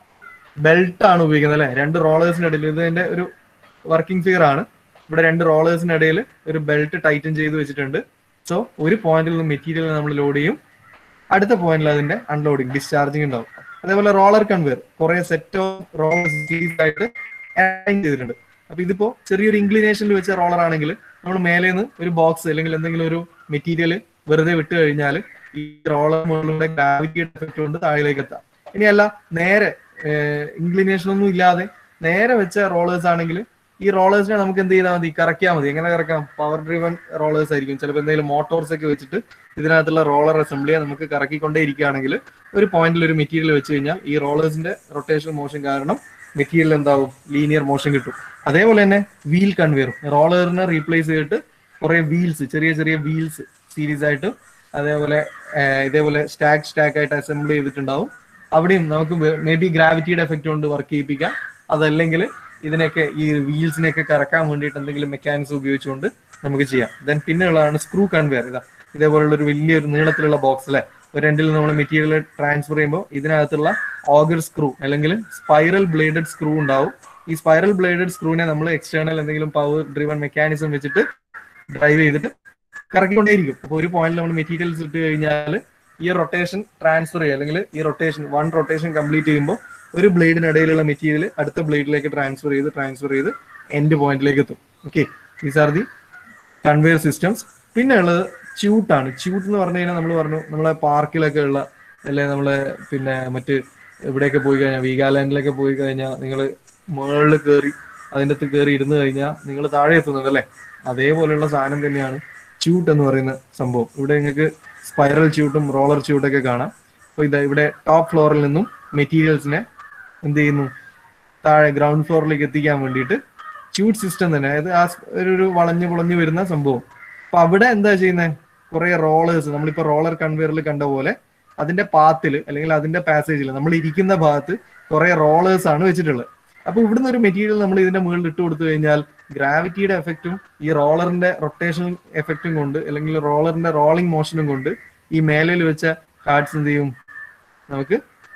ബെൽറ്റ് ആണ് ഉപയോഗിക്കുന്നത് അല്ലെ രണ്ട് റോളേഴ്സിന് ഇടയിൽ ഇതിന്റെ ഒരു വർക്കിംഗ് ഫിയർ ആണ് ഇവിടെ രണ്ട് റോളേഴ്സിന് ഇടയിൽ ഒരു ബെൽറ്റ് ടൈറ്റൻ ചെയ്ത് വെച്ചിട്ടുണ്ട് സോ ഒരു പോയിന്റിൽ നിന്ന് മെറ്റീരിയൽ നമ്മൾ ലോഡ് ചെയ്യും അടുത്ത പോയിന്റിൽ അതിന്റെ അൺലോഡിങ് ഡിസ്ചാർജിങ് ഉണ്ടാവും അതേപോലെ റോളർ കൺവെയർ കുറെ സെറ്റ് ഓഫ് റോളേഴ്സ് ആയിട്ട് അറേഞ്ച് ചെയ്തിട്ടുണ്ട് അപ്പൊ ഇതിപ്പോ ചെറിയൊരു ഇൻക്ലിനേഷനിൽ വെച്ച റോളർ ആണെങ്കിൽ നമ്മൾ മേലെ നിന്ന് ഒരു ബോക്സ് അല്ലെങ്കിൽ എന്തെങ്കിലും ഒരു മെറ്റീരിയൽ വെറുതെ വിട്ട് കഴിഞ്ഞാൽ ഈ റോളർ മുകളിലൂടെ ഗ്രാവിറ്റിയുടെ എഫക്ട് കൊണ്ട് താഴേക്ക് എത്താം ഇനിയല്ല നേരെ ഇൻക്ലിനേഷൻ ഒന്നും ഇല്ലാതെ നേരെ വെച്ച റോളേഴ്സ് ആണെങ്കിൽ ഈ റോളേഴ്സിനെ നമുക്ക് എന്ത് ചെയ്താൽ മതി കറക്കിയാൽ മതി എങ്ങനെ കറക്കാം പവർ ഡ്രിവൺ റോളേഴ്സ് ആയിരിക്കും ചിലപ്പോൾ എന്തെങ്കിലും മോട്ടോർസ് ഒക്കെ വെച്ചിട്ട് ഇതിനകത്തുള്ള റോളർ അസംബ്ലിയെ നമുക്ക് കറക്കിക്കൊണ്ടേ ഇരിക്കുകയാണെങ്കിൽ ഒരു പോയിന്റിൽ ഒരു മെറ്റീരിയൽ വെച്ച് കഴിഞ്ഞാൽ ഈ റോളേഴ്സിന്റെ റൊട്ടേഷൻ മോഷൻ കാരണം മെറ്റീരിയൽ എന്താവും ലീനിയർ മോഷൻ കിട്ടും അതേപോലെ തന്നെ വീൽ കൺവെയറും റോളറിനെ റീപ്ലേസ് ചെയ്തിട്ട് കുറെ വീൽസ് ചെറിയ ചെറിയ വീൽസ് സീരീസ് ആയിട്ട് അതേപോലെ ഏഹ്, ഇതേപോലെ സ്റ്റാക്ക് സ്റ്റാക്ക് ആയിട്ട് അസംബിൾ ചെയ്തിട്ടുണ്ടാവും അവിടെയും നമുക്ക് മേ ബി ഗ്രാവിറ്റിയുടെ എഫക്റ്റ് കൊണ്ട് വർക്ക് ചെയ്യിപ്പിക്കാം അതല്ലെങ്കിൽ ഇതിനൊക്കെ ഈ വീൽസിനെയൊക്കെ കറക്കാൻ വേണ്ടിയിട്ട് എന്തെങ്കിലും മെക്കാനിക്സ് ഉപയോഗിച്ചുകൊണ്ട് നമുക്ക് ചെയ്യാം ദെൻ പിന്നെയുള്ളതാണ് സ്ക്രൂ കൺവെയർ ഇതാ ഇതേപോലുള്ള ഒരു വലിയൊരു നീളത്തിലുള്ള ബോക്സ് അല്ലെ ഒരു രണ്ടിൽ നമ്മൾ മെറ്റീരിയൽ ട്രാൻസ്ഫർ ചെയ്യുമ്പോൾ ഇതിനകത്തുള്ള ഓഗർ സ്ക്രൂ അല്ലെങ്കിൽ സ്പൈറൽ ബ്ലേഡഡ് സ്ക്രൂ ഉണ്ടാവും ഈ സ്പൈറൽ ബ്ലേഡഡ് സ്ക്രൂവിനെ നമ്മൾ എക്സ്റ്റേണൽ എന്തെങ്കിലും പവർ ഡ്രിവൺ മെക്കാനിസം വെച്ചിട്ട് ഡ്രൈവ് ചെയ്തിട്ട് കറക്കിക്കൊണ്ടേയിരിക്കും അപ്പോൾ ഒരു പോയിന്റിൽ നമ്മൾ മെറ്റീരിയൽസ് ഇട്ട് കഴിഞ്ഞാൽ ഈ റൊട്ടേഷൻ ട്രാൻസ്ഫർ ചെയ്യുക അല്ലെങ്കിൽ ഈ റൊട്ടേഷൻ വൺ റൊട്ടേഷൻ കംപ്ലീറ്റ് ചെയ്യുമ്പോൾ ഒരു ബ്ലേഡിനിടയിലുള്ള മെറ്റീരിയൽ അടുത്ത ബ്ലേഡിലേക്ക് ട്രാൻസ്ഫർ ചെയ്ത് ട്രാൻസ്ഫർ ചെയ്ത് എൻഡ് പോയിന്റിലേക്ക് എത്തും okay these are the conveyor systems പിന്നെ ഉള്ളത് ച്യൂട്ടാണ് ച്യൂട്ട് എന്ന് പറഞ്ഞു കഴിഞ്ഞാൽ നമ്മൾ പറഞ്ഞു നമ്മളെ പാർക്കിലൊക്കെ ഉള്ള അല്ലെ നമ്മളെ പിന്നെ മറ്റ് എവിടെയൊക്കെ പോയി കഴിഞ്ഞാൽ വീഗാലാൻഡിലൊക്കെ പോയി കഴിഞ്ഞാൽ നിങ്ങൾ മുകളിൽ കയറി അതിൻ്റെ അകത്ത് കയറി ഇരുന്ന് കഴിഞ്ഞാൽ നിങ്ങൾ താഴെ എത്തുന്നത് അല്ലേ അതേപോലെയുള്ള സാധനം തന്നെയാണ് ച്യൂട്ട് എന്ന് പറയുന്ന സംഭവം ഇവിടെ നിങ്ങൾക്ക് സ്പൈറൽ ച്യൂട്ടും റോളർ ച്യൂട്ടൊക്കെ കാണാം അപ്പോൾ ഇതാ ഇവിടെ ടോപ്പ് ഫ്ലോറിൽ നിന്നും മെറ്റീരിയൽസിനെ എന്ത് ചെയ്യുന്നു താഴെ ഗ്രൗണ്ട് ഫ്ലോറിലേക്ക് എത്തിക്കാൻ വേണ്ടിയിട്ട് ച്യൂട്ട് സിസ്റ്റം തന്നെ അതായത് ആ സ് ഒരു ഒരു വളഞ്ഞു പുളഞ്ഞു വരുന്ന സംഭവം അപ്പൊ അവിടെ എന്താ ചെയ്യുന്നത് കുറെ റോളേഴ്സ് നമ്മളിപ്പോ റോളർ കൺവെയറിൽ കണ്ട പോലെ അതിന്റെ പാത്തിൽ അല്ലെങ്കിൽ അതിന്റെ പാസേജിൽ നമ്മൾ ഇരിക്കുന്ന ഭാഗത്ത് കുറെ റോളേഴ്സ് ആണ് വെച്ചിട്ടുള്ളത് അപ്പൊ ഇവിടുന്ന് ഒരു മെറ്റീരിയൽ നമ്മൾ ഇതിന്റെ മുകളിൽ ഇട്ട് കൊടുത്തു കഴിഞ്ഞാൽ ഗ്രാവിറ്റിയുടെ എഫക്റ്റും ഈ റോളറിന്റെ റൊട്ടേഷൻ എഫക്റ്റും കൊണ്ട് അല്ലെങ്കിൽ റോളറിന്റെ റോളിംഗ് മോഷനും കൊണ്ട് ഈ മേലയിൽ വെച്ച കാർഡ്സ് എന്ത് ചെയ്യും നമുക്ക്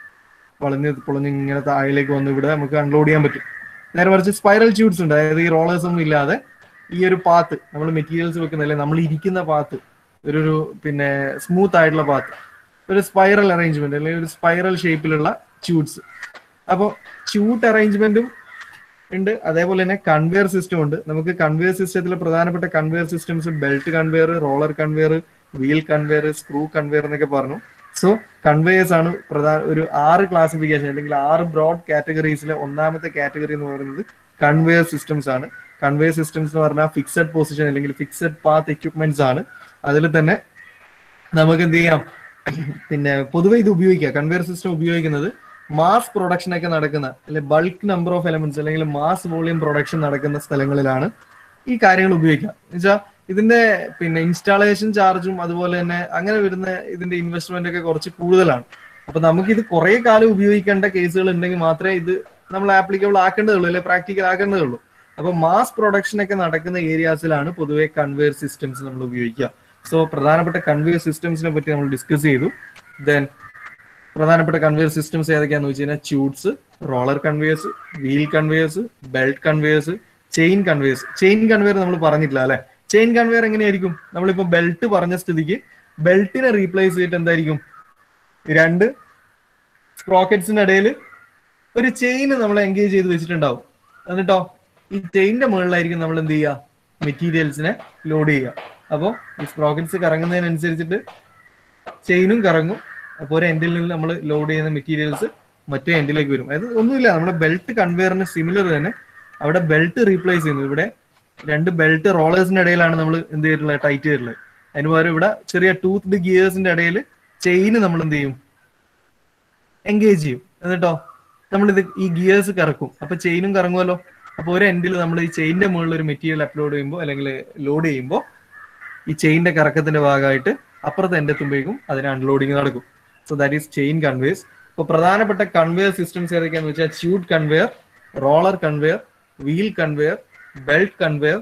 വളഞ്ഞ് പൊളഞ്ഞ് ഇങ്ങനെ താഴേക്ക് വന്ന് ഇവിടെ നമുക്ക് അൺലോഡ് ചെയ്യാൻ പറ്റും നേരെ മറിച്ച് സ്പൈറൽ ട്യൂബ്സ് ഉണ്ട് അതായത് ഈ റോളേഴ്സ് ഒന്നും ഇല്ലാതെ ഈ ഒരു പാത്ത് നമ്മൾ മെറ്റീരിയൽസ് വെക്കുന്ന അല്ലെ നമ്മൾ ഇരിക്കുന്ന പാത്ത് ഒരു ഒരു പിന്നെ സ്മൂത്ത് ആയിട്ടുള്ള പാത്ത് ഒരു സ്പൈറൽ അറേഞ്ച്മെന്റ് അല്ലെങ്കിൽ ഒരു സ്പൈറൽ ഷേപ്പിലുള്ള ട്യൂബ്സ് അപ്പോൾ ച്യൂട്ട് അറേഞ്ച്മെന്റും ഉണ്ട് അതേപോലെ തന്നെ കൺവെയർ സിസ്റ്റം ഉണ്ട് നമുക്ക് കൺവെയർ സിസ്റ്റത്തിൽ പ്രധാനപ്പെട്ട conveyor systems belt conveyor roller conveyor wheel conveyor screw conveyor എന്നൊക്കെ പറഞ്ഞു സോ കൺവേയേഴ്സ് ആണ് പ്രധാന ഒരു ആറ് ക്ലാസിഫിക്കേഷൻ അല്ലെങ്കിൽ ആറ് ബ്രോഡ് കാറ്റഗറീസിലെ ഒന്നാമത്തെ കാറ്റഗറി എന്ന് പറയുന്നത് കൺവെയർ സിസ്റ്റംസ് ആണ് കൺവെയർ സിസ്റ്റംസ് എന്ന് പറഞ്ഞാൽ ഫിക്സഡ് പൊസിഷൻ അല്ലെങ്കിൽ ഫിക്സഡ് പാത്ത് എക്യുപ്മെന്റ്സ് ആണ് അതിൽ തന്നെ നമുക്ക് എന്ത് ചെയ്യാം പിന്നെ പൊതുവെ ഇത് ഉപയോഗിക്കുക കൺവെയർ സിസ്റ്റം ഉപയോഗിക്കുന്നത് മാസ് പ്രൊഡക്ഷൻ ഒക്കെ നടക്കുന്ന അല്ലെ ബൾക്ക് നമ്പർ ഓഫ് എലമെന്റ്സ് അല്ലെങ്കിൽ മാസ് വോളിയം പ്രൊഡക്ഷൻ നടക്കുന്ന സ്ഥലങ്ങളിലാണ് ഈ കാര്യങ്ങൾ ഉപയോഗിക്കുക എന്നുവെച്ചാൽ ഇതിന്റെ പിന്നെ ഇൻസ്റ്റാളേഷൻ ചാർജും അതുപോലെ തന്നെ അങ്ങനെ വരുന്ന ഇതിന്റെ ഇൻവെസ്റ്റ്മെന്റ് ഒക്കെ കുറച്ച് കൂടുതലാണ് അപ്പൊ നമുക്ക് ഇത് കുറെ കാലം ഉപയോഗിക്കേണ്ട കേസുകൾ ഉണ്ടെങ്കിൽ മാത്രമേ ഇത് നമ്മൾ ആപ്ലിക്കബിൾ ആക്കേണ്ടതുള്ളൂ അല്ലെ പ്രാക്ടിക്കൽ ആക്കേണ്ടതുള്ളൂ അപ്പൊ മാസ് പ്രൊഡക്ഷൻ ഒക്കെ നടക്കുന്ന ഏരിയാസിലാണ് പൊതുവെ കൺവെയർ സിസ്റ്റംസ് നമ്മൾ ഉപയോഗിക്കുക സോ പ്രധാനപ്പെട്ട കൺവെയർ സിസ്റ്റംസിനെ പറ്റി നമ്മൾ ഡിസ്കസ് ചെയ്തു ദെൻ പ്രധാനപ്പെട്ട കൺവെയർ സിസ്റ്റംസ് ഏതൊക്കെയാന്ന് വെച്ച് കഴിഞ്ഞാൽ tubes roller conveyors wheel conveyors belt conveyors chain conveyors chain conveyor നമ്മൾ പറഞ്ഞിട്ടില്ല അല്ലെ ചെയിൻ കൺവെയർ എങ്ങനെയായിരിക്കും നമ്മളിപ്പോ ബെൽറ്റ് പറഞ്ഞ സ്ഥിതിക്ക് ബെൽറ്റിനെ റീപ്ലേസ് ചെയ്തിട്ട് എന്തായിരിക്കും രണ്ട് സ്പ്രോക്കറ്റ്സിന്റെ ഇടയിൽ ഒരു ചെയിൻ നമ്മൾ എൻഗേജ് ചെയ്ത് വെച്ചിട്ടുണ്ടാവും എന്നിട്ടോ ഈ ചെയിന്റെ മുകളിലായിരിക്കും നമ്മൾ എന്ത് ചെയ്യുക മെറ്റീരിയൽസിനെ ലോഡ് ചെയ്യുക അപ്പോൾ ഈ സ്പ്രോക്കറ്റ്സ് കറങ്ങുന്നതിനനുസരിച്ചിട്ട് ചെയിനും കറങ്ങും അപ്പോൾ ഒരു എൻഡിൽ നിന്ന് നമ്മൾ ലോഡ് ചെയ്യുന്ന മെറ്റീരിയൽസ് മറ്റേ എൻഡിലേക്ക് വരും അതായത് ഒന്നുമില്ല നമ്മുടെ ബെൽറ്റ് കൺവെയറിന് സിമിലർ തന്നെ അവിടെ ബെൽറ്റ് റീപ്ലേസ് ചെയ്യുന്നു ഇവിടെ രണ്ട് ബെൽറ്റ് റോളേഴ്സിന്റെ ഇടയിലാണ് നമ്മൾ എന്ത് ചെയ്തിട്ടുള്ളത് ടൈറ്റ് ചെയ്തിട്ടുള്ളത് അതിന് പകരം ഇവിടെ ചെറിയ ടൂത്ത് ഗിയേഴ്സിന്റെ ഇടയിൽ ചെയിന് നമ്മൾ എന്ത് ചെയ്യും എൻഗേജ് ചെയ്യും എന്നിട്ടോ നമ്മൾ ഇത് ഈ ഗിയേഴ്സ് കറക്കും അപ്പൊ ചെയിനും കറങ്ങുമല്ലോ അപ്പൊ ഒരു എൻഡിൽ നമ്മൾ ഈ ചെയിന്റെ മുകളിൽ ഒരു മെറ്റീരിയൽ അപ്ലോഡ് ചെയ്യുമ്പോൾ അല്ലെങ്കിൽ ലോഡ് ചെയ്യുമ്പോൾ ഈ ചെയിന്റെ കറക്കത്തിന്റെ ഭാഗമായിട്ട് അപ്പുറത്തെ എൻഡ് എത്തുമ്പോഴേക്കും അതിന് അൺലോഡിങ് നടക്കും so that is chain conveyors ഇപ്പൊ പ്രധാനപ്പെട്ട കൺവെയർ സിസ്റ്റംസ് ഏതൊക്കെയാന്ന് വെച്ചാൽ chute conveyor roller conveyor wheel conveyor belt conveyor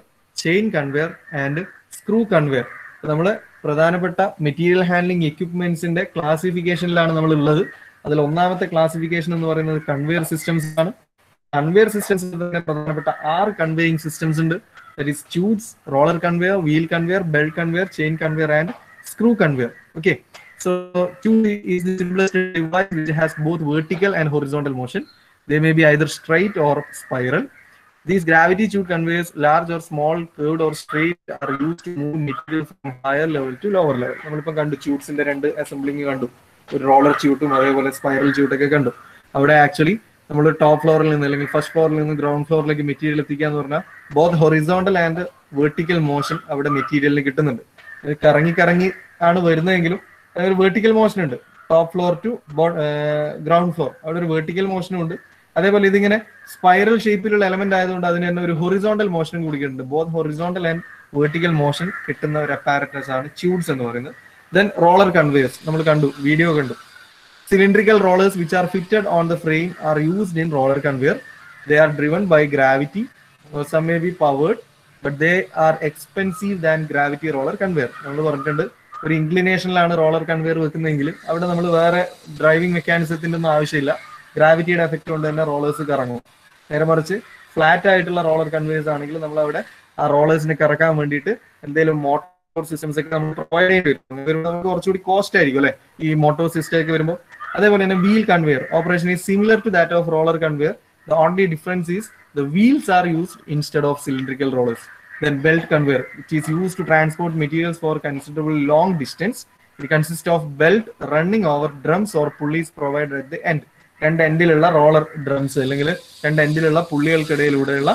chain conveyor and screw conveyor നമ്മൾ പ്രധാനപ്പെട്ട മെറ്റീരിയൽ ഹാൻഡ്ലിംഗ് എക്യുപ്മെന്റ്സിന്റെ ക്ലാസിഫിക്കേഷനിലാണ് നമ്മൾ ഉള്ളത് അതിൽ ഒന്നാമത്തെ ക്ലാസിഫിക്കേഷൻ എന്ന് പറയുന്നത് കൺവെയർ സിസ്റ്റംസ് ആണ് കൺവെയർ സിസ്റ്റംസ് തന്നെ പ്രധാനപ്പെട്ട ആറ് കൺവേയിങ് സിസ്റ്റംസ് ഉണ്ട് that is tubes roller conveyor wheel conveyor belt conveyor chain conveyor and screw conveyor okay so tube is the simplest device which has both vertical and horizontal motion. They may be either straight or spiral. These gravity tube conveyors, large or small, curved or straight, are used to move material from higher level to lower level. നമ്മളിപ്പോൾ കണ്ടു ട്യൂബ്സിന്റെ രണ്ട് അസംബ്ലിങ് കണ്ടു ഒരു റോളർ ട്യൂട്ടും അതേപോലെ സ്പൈറൽ ട്യൂട്ടൊക്കെ കണ്ടു അവിടെ ആക്ച്വലി നമ്മൾ ടോപ്പ് ഫ്ലോറിൽ നിന്ന് അല്ലെങ്കിൽ ഫസ്റ്റ് ഫ്ലോറിൽ നിന്ന് ഗ്രൗണ്ട് ഫ്ലോറിലേക്ക് മെറ്റീരിയൽ എത്തിക്കുക എന്ന് പറഞ്ഞാൽ both horizontal and vertical motion അവിടെ മെറ്റീരിയലിന് കിട്ടുന്നുണ്ട് ഇത് കറങ്ങി കറങ്ങി ആണ് വരുന്നതെങ്കിലും ഒരു വെർട്ടിക്കൽ മോഷൻ ഉണ്ട് top floor to ground floor അവിടെ ഒരു വെർട്ടിക്കൽ മോഷനും ഉണ്ട് അതേപോലെ ഇതിങ്ങനെ സ്പൈറൽ ഷേപ്പിലുള്ള എലമെന്റ് ആയതുകൊണ്ട് അതിന് തന്നെ ഒരു ഹൊറിസോണ്ടൽ മോഷനും കൂടിയിട്ടുണ്ട് both horizontal and vertical motion കിട്ടുന്ന ഒരു അപ്പാരറ്റസ് ആണ് ട്യൂബ്സ് എന്ന് പറയുന്നത് ദെൻ റോളർ കൺവേഴ്സ് നമ്മൾ കണ്ടു വീഡിയോ കണ്ടു cylindrical rollers which are fitted on the frame are used in roller conveyor they are driven by gravity or some may be powered but they are expensive than gravity roller conveyor നമ്മൾ പറഞ്ഞിട്ടുണ്ട് ഒരു ഇൻക്ലിനേഷനിലാണ് റോളർ കൺവെയർ വെക്കുന്നതെങ്കിൽ അവിടെ നമ്മൾ വേറെ ഡ്രൈവിംഗ് മെക്കാനിസത്തിന്റെ ഒന്നും ആവശ്യമില്ല ഗ്രാവിറ്റിയുടെ എഫക്ട് കൊണ്ട് തന്നെ റോളേഴ്സ് കറങ്ങും നേരെ മറിച്ച് ഫ്ലാറ്റ് ആയിട്ടുള്ള റോളർ കൺവേഴ്സ് ആണെങ്കിൽ നമ്മൾ അവിടെ ആ റോളേഴ്സിനെ കറക്കാൻ വേണ്ടിയിട്ട് എന്തെങ്കിലും മോട്ടോർ സിസ്റ്റംസ് ഒക്കെ നമ്മൾ പ്രൊവൈഡ് ചെയ്യേണ്ടി വരും ഇത് വരുമ്പോൾ നമുക്ക് കുറച്ചുകൂടി കോസ്റ്റ് ആയിരിക്കും അല്ലെ ഈ മോട്ടോർ സിസ്റ്റം ഒക്കെ വരുമ്പോൾ അതേപോലെ തന്നെ wheel conveyor operation is similar to that of roller conveyor the only difference is the wheels are used instead of cylindrical rollers then belt conveyor which is used to transport materials for considerable long distance it consists of belt running over drums or pulleys provided at the end രണ്ട് എൻഡിലുള്ള റോളർ ഡ്രംസ് അല്ലെങ്കിൽ രണ്ട് എൻഡിലുള്ള പുള്ളികൾക്കിടയിലൂടെയുള്ള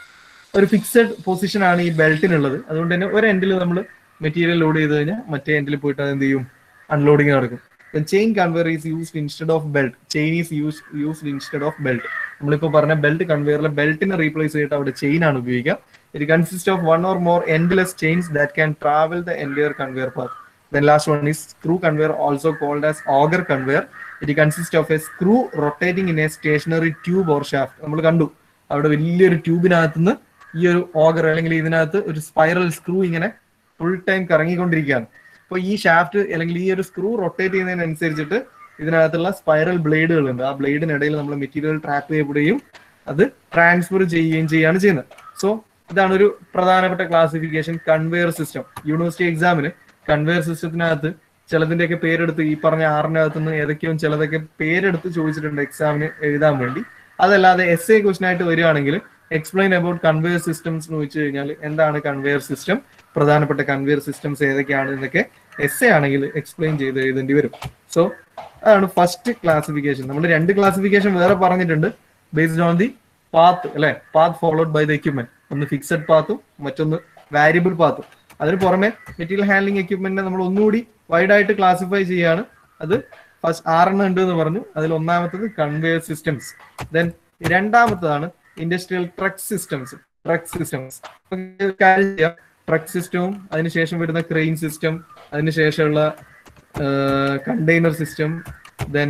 ഒരു ഫിക്സഡ് പൊസിഷൻ ആണ് ഈ ബെൽറ്റിനുള്ളത് അതുകൊണ്ട് തന്നെ ഒരു എൻഡിൽ നമ്മൾ മെറ്റീരിയൽ ലോഡ് ചെയ്ത് കഴിഞ്ഞാൽ മറ്റേ എൻഡിൽ പോയിട്ട് അത് എന്ത് ചെയ്യും അൺലോഡിങ് നടക്കും chain conveyor is used instead of belt chain is use used instead of belt നമ്മളിപ്പോൾ പറഞ്ഞ ബെൽറ്റ് കൺവെയറിലെ ബെൽറ്റിനെ റീപ്ലേസ് ചെയ്തിട്ട് അവിടെ ചെയിൻ ആണ് ഉപയോഗിക്കുക it consist of one or more endless chains that can travel the entire conveyor path then last one is screw conveyor also called as auger conveyor it consist of a screw rotating in a stationary tube or shaft നമ്മൾ കണ്ടു അവിടെ വലിയൊരു ട്യൂബിനകത്തുനിന്ന് ഈ ഒരു ഓഗർ അല്ലെങ്കിൽ ഇതിനകത്ത് ഒരു സ്പൈറൽ സ്ക്രൂ ഇങ്ങനെ ഫുൾ ടൈം കറങ്ങിക്കൊണ്ടിരിക്കുകയാണ് അപ്പോൾ ഈ ഷാഫ്റ്റ് അല്ലെങ്കിൽ ഈ ഒരു സ്ക്രൂ റൊട്ടേറ്റ് ചെയ്യുന്നതിനനുസരിച്ചിട്ട് ഇതിനകത്തുള്ള സ്പൈറൽ ബ്ലേഡുകൾ ഉണ്ട് ആ ബ്ലേഡിനിടയിൽ നമ്മൾ മെറ്റീരിയൽ ട്രാപ്പ് ചെയ്യപ്പെടുകയും അത് ട്രാൻസ്ഫർ ചെയ്യുകയും ചെയ്യുകയാണ് ചെയ്യുന്നത് സോ ഇതാണ് ഒരു പ്രധാനപ്പെട്ട ക്ലാസിഫിക്കേഷൻ കൺവെയർ സിസ്റ്റം യൂണിവേഴ്സിറ്റി എക്സാമിന് കൺവെയർ സിസ്റ്റത്തിനകത്ത് ചിലതിന്റെയൊക്കെ പേരെടുത്ത് ഈ പറഞ്ഞ ആറിനകത്ത് നിന്ന് ഏതൊക്കെയോ ചിലതൊക്കെ പേരെടുത്ത് ചോദിച്ചിട്ടുണ്ട് എക്സാമിന് എഴുതാൻ വേണ്ടി അതല്ലാതെ എസ് എ ക്വസ്റ്റൻ ആയിട്ട് വരികയാണെങ്കിൽ എക്സ്പ്ലെയിൻ അബൌട്ട് കൺവെയർ സിസ്റ്റംസ് എന്ന് വെച്ച് കഴിഞ്ഞാൽ എന്താണ് കൺവെയർ സിസ്റ്റം പ്രധാനപ്പെട്ട കൺവെയർ സിസ്റ്റംസ് ഏതൊക്കെയാണ് എന്നൊക്കെ എസ് എ ആണെങ്കിൽ എക്സ്പ്ലെയിൻ ചെയ്ത് എഴുതേണ്ടി വരും സോ അതാണ് ഫസ്റ്റ് ക്ലാസിഫിക്കേഷൻ നമ്മൾ രണ്ട് ക്ലാസിഫിക്കേഷൻ വേറെ പറഞ്ഞിട്ടുണ്ട് ബേസ്ഡ് ഓൺ ദി പാത്ത് അല്ലെ path followed by the equipment ഒന്ന് ഫിക്സഡ് പാത്തും മറ്റൊന്ന് വാരിയബിൾ പാത്തും അതിന് പുറമെ മെറ്റീരിയൽ ഹാൻഡ്ലിംഗ് എക്യുപ്മെന്റിനെ നമ്മൾ ഒന്നുകൂടി വൈഡ് ആയിട്ട് ക്ലാസിഫൈ ചെയ്യാണ് അത് ഫസ്റ്റ് ആറെണ്ണം ഉണ്ട് എന്ന് പറഞ്ഞു അതിൽ ഒന്നാമത്തത് കൺവെയർ സിസ്റ്റംസ് ദെൻ രണ്ടാമത്തതാണ് industrial truck systems truck systems truck സിസ്റ്റവും അതിനുശേഷം വരുന്ന ക്രെയിൻ സിസ്റ്റം അതിനുശേഷമുള്ള കണ്ടെയ്നർ സിസ്റ്റം ദെൻ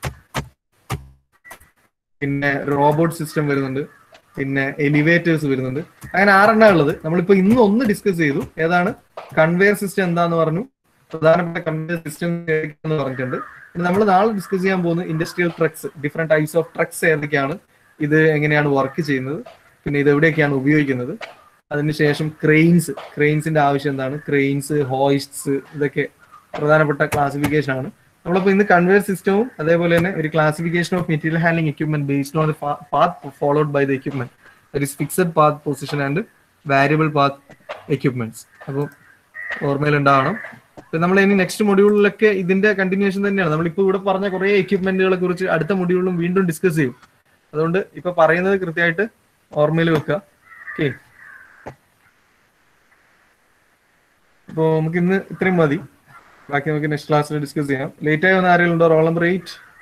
പിന്നെ റോബോട്ട് സിസ്റ്റം വരുന്നുണ്ട് പിന്നെ എലിവേറ്റേഴ്സ് വരുന്നുണ്ട് അങ്ങനെ ആറെണ്ണം ഉള്ളത് നമ്മളിപ്പോ ഇന്ന് ഒന്ന് ഡിസ്കസ് ചെയ്തു ഏതാണ് കൺവെയർ സിസ്റ്റം എന്താന്ന് പറഞ്ഞു പ്രധാനപ്പെട്ട കൺവെയർ സിസ്റ്റം എന്ന് പറഞ്ഞിട്ടുണ്ട് നമ്മൾ നാളെ ഡിസ്കസ് ചെയ്യാൻ പോകുന്നത് industrial trucks different types of trucks ഏതൊക്കെയാണ് ഇത് എങ്ങനെയാണ് വർക്ക് ചെയ്യുന്നത് പിന്നെ ഇത് എവിടെയൊക്കെയാണ് ഉപയോഗിക്കുന്നത് അതിനുശേഷം ക്രെയിൻസ് ക്രെയിൻസിന്റെ ആവശ്യം എന്താണ് ക്രെയിൻസ് ഹോയിസ്റ്റ്സ് ഇതൊക്കെ പ്രധാനപ്പെട്ട ക്ലാസിഫിക്കേഷൻ ആണ് നമ്മളിപ്പോ ഇന്ന് കൺവെയർ സിസ്റ്റവും അതേപോലെ തന്നെ ഒരു classification of material handling equipment based on path followed by the equipment that is fixed path position and variable path equipments അപ്പോൾ ഓർമ്മയിലുണ്ടാവണം നമ്മൾ ഇനി നെക്സ്റ്റ് മൊഡ്യൂളിലൊക്കെ ഇതിന്റെ കണ്ടിന്യൂഷൻ തന്നെയാണ് നമ്മളിപ്പോൾ ഇവിടെ പറഞ്ഞ കുറെ എക്യുപ്മെന്റുകളെ കുറിച്ച് അടുത്ത മൊഡ്യൂളിലും വീണ്ടും ഡിസ്കസ് ചെയ്യും അതുകൊണ്ട് ഇപ്പൊ പറയുന്നത് കൃത്യമായിട്ട് ഓർമ്മയിൽ വെക്കുക ഓക്കെ അപ്പോൾ നമുക്ക് ഇന്ന് ഇത്രയും മതി ബാക്കി നമുക്ക് നെക്സ്റ്റ് ക്ലാസ്സിൽ ഡിസ്കസ് ചെയ്യാം ലേറ്റ് ആയി വന്ന ആരെങ്കിലും ഉണ്ടോ റോൾ നമ്പർ എയ്റ്റ്